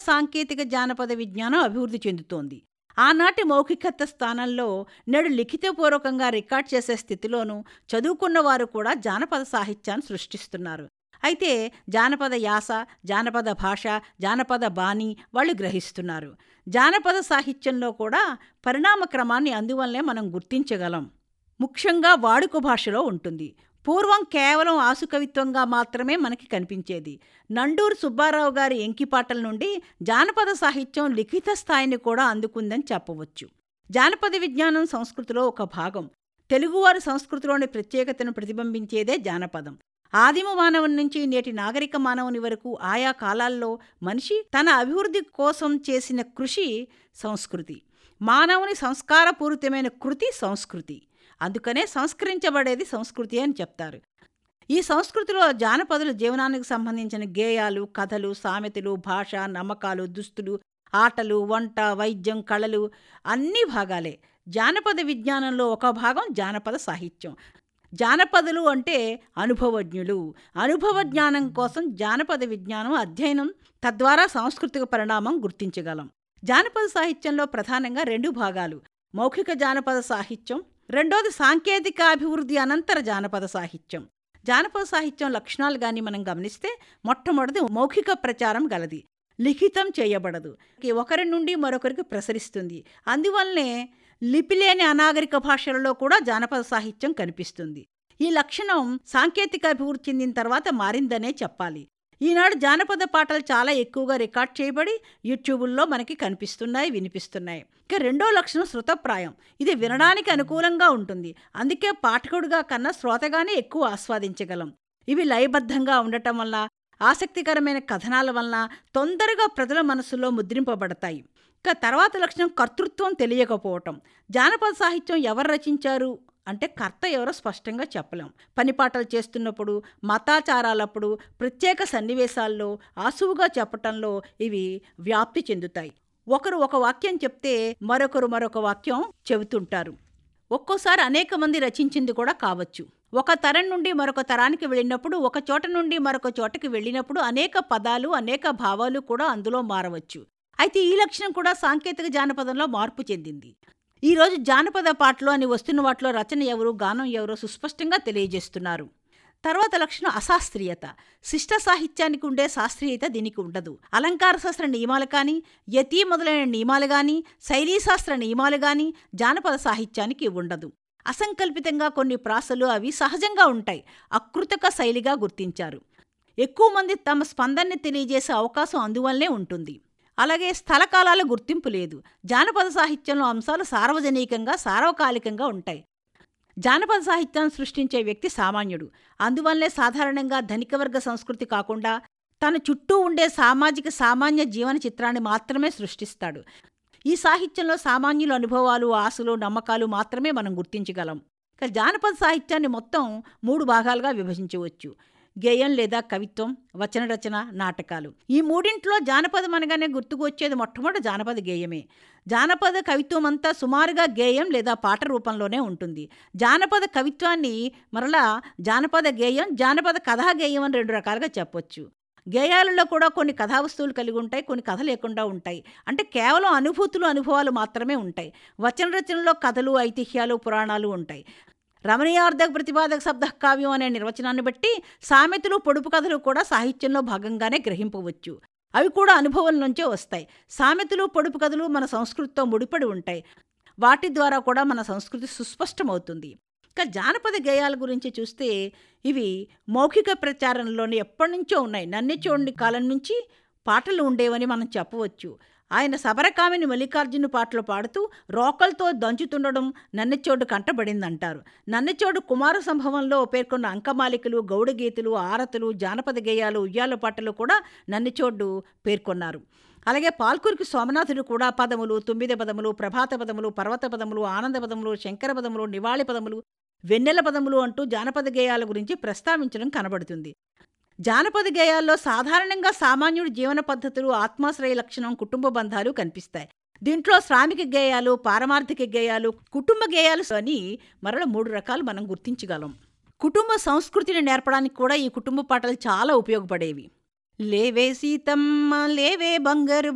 సాంకేతిక జానపద విజ్ఞానం అభివృద్ధి చెందుతోంది ఆనాటి మౌఖికత స్థానంలో నేడు లిఖితపూర్వకంగా రికార్డ్ చేసే స్థితిలోనూ చదువుకున్న వారు కూడా జానపద సాహిత్యాన్ని సృష్టిస్తున్నారు అయితే జానపద యాస జానపద భాష జానపద బాణి వాళ్ళు గ్రహిస్తున్నారు జానపద సాహిత్యంలో కూడా పరిణామ క్రమాన్ని అందువల్లే మనం గుర్తించగలం ముఖ్యంగా వాడుక భాషలో ఉంటుంది పూర్వం కేవలం ఆసుకవిత్వంగా మాత్రమే మనకి కనిపించేది నండూరు సుబ్బారావు గారి ఎంకిపాటల నుండి జానపద సాహిత్యం లిఖిత స్థాయిని కూడా అందుకుందని చెప్పవచ్చు జానపద విజ్ఞానం సంస్కృతిలో ఒక భాగం తెలుగువారి సంస్కృతిలోని ప్రత్యేకతను ప్రతిబింబించేదే జానపదం ఆదిమ మానవుని నుంచి నేటి నాగరిక మానవుని వరకు ఆయా కాలాల్లో మనిషి తన అభివృద్ధి కోసం చేసిన కృషి సంస్కృతి మానవుని సంస్కారపూరితమైన కృతి సంస్కృతి అందుకనే సంస్కరించబడేది సంస్కృతి అని చెప్తారు ఈ సంస్కృతిలో జానపదుల జీవనానికి సంబంధించిన గేయాలు కథలు సామెతలు భాష నమ్మకాలు దుస్తులు ఆటలు వంట వైద్యం కళలు అన్ని భాగాలే జానపద విజ్ఞానంలో ఒక భాగం జానపద సాహిత్యం జానపదులు అంటే అనుభవజ్ఞులు అనుభవ జ్ఞానం కోసం జానపద విజ్ఞానం అధ్యయనం తద్వారా సాంస్కృతిక పరిణామం గుర్తించగలం జానపద సాహిత్యంలో ప్రధానంగా రెండు భాగాలు మౌఖిక జానపద సాహిత్యం రెండోది సాంకేతిక అభివృద్ధి అనంతర జానపద సాహిత్యం జానపద సాహిత్యం లక్షణాలు కానీ మనం గమనిస్తే మొట్టమొదటి మౌఖిక ప్రచారం గలది లిఖితం చేయబడదు ఒకరి నుండి మరొకరికి ప్రసరిస్తుంది అందువల్లనే లిపిలేని అనాగరిక భాషలలో కూడా జానపద సాహిత్యం కనిపిస్తుంది ఈ లక్షణం సాంకేతిక అభివృద్ధి చెందిన తర్వాత మారిందనే చెప్పాలి ఈనాడు జానపద పాటలు చాలా ఎక్కువగా రికార్డ్ చేయబడి యూట్యూబుల్లో మనకి కనిపిస్తున్నాయి వినిపిస్తున్నాయి ఇక రెండో లక్షణం శృతప్రాయం ఇది వినడానికి అనుకూలంగా ఉంటుంది అందుకే పాఠకుడిగా కన్నా శ్రోతగానే ఎక్కువ ఆస్వాదించగలం ఇవి లయబద్ధంగా ఉండటం వల్ల ఆసక్తికరమైన కథనాల వలన తొందరగా ప్రజల మనసులో ముద్రింపబడతాయి ఇక తర్వాత లక్షణం కర్తృత్వం తెలియకపోవటం జానపద సాహిత్యం ఎవరు రచించారు అంటే కర్త ఎవరో స్పష్టంగా చెప్పలేం పనిపాటలు చేస్తున్నప్పుడు మతాచారాలప్పుడు ప్రత్యేక సన్నివేశాల్లో ఆసువుగా చెప్పటంలో ఇవి వ్యాప్తి చెందుతాయి ఒకరు ఒక వాక్యం చెప్తే మరొకరు మరొక వాక్యం చెబుతుంటారు ఒక్కోసారి అనేక మంది రచించింది కూడా కావచ్చు ఒక తరం నుండి మరొక తరానికి వెళ్ళినప్పుడు ఒక చోట నుండి మరొక చోటకి వెళ్ళినప్పుడు అనేక పదాలు అనేక భావాలు కూడా అందులో మారవచ్చు అయితే ఈ లక్షణం కూడా సాంకేతిక జానపదంలో మార్పు చెందింది ఈరోజు జానపద పాటలు అని వస్తున్న వాటిలో రచన ఎవరు గానం ఎవరో సుస్పష్టంగా తెలియజేస్తున్నారు తర్వాత లక్షణం అశాస్త్రీయత శిష్ట సాహిత్యానికి ఉండే శాస్త్రీయత దీనికి ఉండదు అలంకార శాస్త్ర నియమాలు కానీ యతి మొదలైన నియమాలు కానీ శైలీశాస్త్ర నియమాలు కానీ జానపద సాహిత్యానికి ఉండదు అసంకల్పితంగా కొన్ని ప్రాసలు అవి సహజంగా ఉంటాయి అకృతక శైలిగా గుర్తించారు ఎక్కువ మంది తమ స్పందనని తెలియజేసే అవకాశం అందువల్లనే ఉంటుంది అలాగే స్థలకాలాల గుర్తింపు లేదు జానపద సాహిత్యంలో అంశాలు సార్వజనికంగా సార్వకాలికంగా ఉంటాయి జానపద సాహిత్యాన్ని సృష్టించే వ్యక్తి సామాన్యుడు అందువల్లే సాధారణంగా ధనికవర్గ సంస్కృతి కాకుండా తన చుట్టూ ఉండే సామాజిక సామాన్య జీవన చిత్రాన్ని మాత్రమే సృష్టిస్తాడు ఈ సాహిత్యంలో సామాన్యుల అనుభవాలు ఆశలు నమ్మకాలు మాత్రమే మనం గుర్తించగలం ఇక జానపద సాహిత్యాన్ని మొత్తం మూడు భాగాలుగా విభజించవచ్చు గేయం లేదా కవిత్వం వచన రచన నాటకాలు ఈ మూడింట్లో జానపదం అనగానే గుర్తుకు వచ్చేది మొట్టమొదటి జానపద గేయమే జానపద కవిత్వం అంతా సుమారుగా గేయం లేదా పాట రూపంలోనే ఉంటుంది జానపద కవిత్వాన్ని మరలా జానపద గేయం జానపద కథా గేయం అని రెండు రకాలుగా చెప్పొచ్చు గేయాలలో కూడా కొన్ని కథావస్తువులు కలిగి ఉంటాయి కొన్ని కథ లేకుండా ఉంటాయి అంటే కేవలం అనుభూతులు అనుభవాలు మాత్రమే ఉంటాయి వచన రచనలో కథలు ఐతిహ్యాలు పురాణాలు ఉంటాయి రమణీయార్థక ప్రతిపాదక శబ్ద కావ్యం అనే నిర్వచనాన్ని బట్టి సామెతలు పొడుపు కథలు కూడా సాహిత్యంలో భాగంగానే గ్రహింపవచ్చు అవి కూడా అనుభవం నుంచే వస్తాయి సామెతలు పొడుపు కథలు మన సంస్కృతితో ముడిపడి ఉంటాయి వాటి ద్వారా కూడా మన సంస్కృతి సుస్పష్టమవుతుంది ఇక జానపద గేయాల గురించి చూస్తే ఇవి మౌఖిక ప్రచారంలోనే ఎప్పటి నుంచో ఉన్నాయి నన్నెచోండి కాలం నుంచి పాటలు ఉండేవని మనం చెప్పవచ్చు ఆయన సబరకామిని మల్లికార్జున పాటలు పాడుతూ రోకలతో దంచుతుండడం నన్నెచోడు కంటబడిందంటారు నన్నెచోడు కుమార సంభవంలో పేర్కొన్న అంకమాలికలు గౌడగీతులు ఆరతులు జానపద గేయాలు ఉయ్యాల పాటలు కూడా నన్నెచోడు పేర్కొన్నారు అలాగే పాల్కూరికి సోమనాథుడు కూడా పదములు తొమ్మిది పదములు ప్రభాత పదములు పర్వత పదములు ఆనంద పదములు శంకర పదములు నివాళి పదములు వెన్నెల పదములు అంటూ జానపద గేయాల గురించి ప్రస్తావించడం కనబడుతుంది జానపద గేయాల్లో సాధారణంగా సామాన్యుడి జీవన పద్ధతులు ఆత్మాశ్రయ లక్షణం కుటుంబ బంధాలు కనిపిస్తాయి దీంట్లో శ్రామిక గేయాలు పారమార్థిక గేయాలు కుటుంబ గేయాలు అని మరల మూడు రకాలు మనం గుర్తించగలం కుటుంబ సంస్కృతిని నేర్పడానికి కూడా ఈ కుటుంబ పాటలు చాలా ఉపయోగపడేవి లేవే సీతమ్మ లేవే బంగారు